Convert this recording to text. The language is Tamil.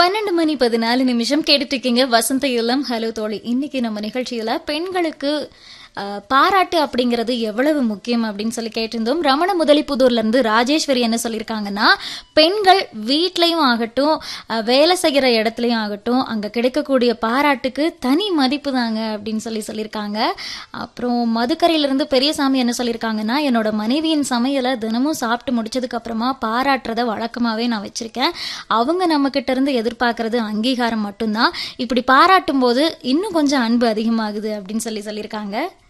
பன்னெண்டு மணி பதினாலு நிமிஷம் கேட்டுட்டு இருக்கீங்க வசந்த இளம் ஹலோ தோழி இன்னைக்கு நம்ம நிகழ்ச்சியில பெண்களுக்கு அஹ், பாராட்டு அப்படிங்கிறது எவ்வளவு முக்கியம் அப்படின்னு சொல்லி கேட்டிருந்தோம் ரமண முதலிப்புதூர்ல இருந்து ராஜேஸ்வரி என்ன சொல்லியிருக்காங்கன்னா பெண்கள் வீட்லயும் ஆகட்டும் அஹ், வேலை செய்கிற இடத்துலயும் ஆகட்டும் அங்க கிடைக்கக்கூடிய பாராட்டுக்கு தனி மதிப்பு தாங்க அப்படின்னு சொல்லி சொல்லியிருக்காங்க அப்புறம் மதுக்கரையில இருந்து பெரியசாமி என்ன சொல்லியிருக்காங்கன்னா என்னோட மனைவியின் சமையலை தினமும் சாப்பிட்டு முடிச்சதுக்கு அப்புறமா பாராட்டுறத வழக்கமாவே நான் வச்சிருக்கேன் அவங்க நம்ம கிட்ட இருந்து எதிர்பார்க்கறது அங்கீகாரம் மட்டும்தான் இப்படி பாராட்டும் போது இன்னும் கொஞ்சம் அன்பு அதிகமாகுது அப்படின்னு சொல்லி சொல்லியிருக்காங்க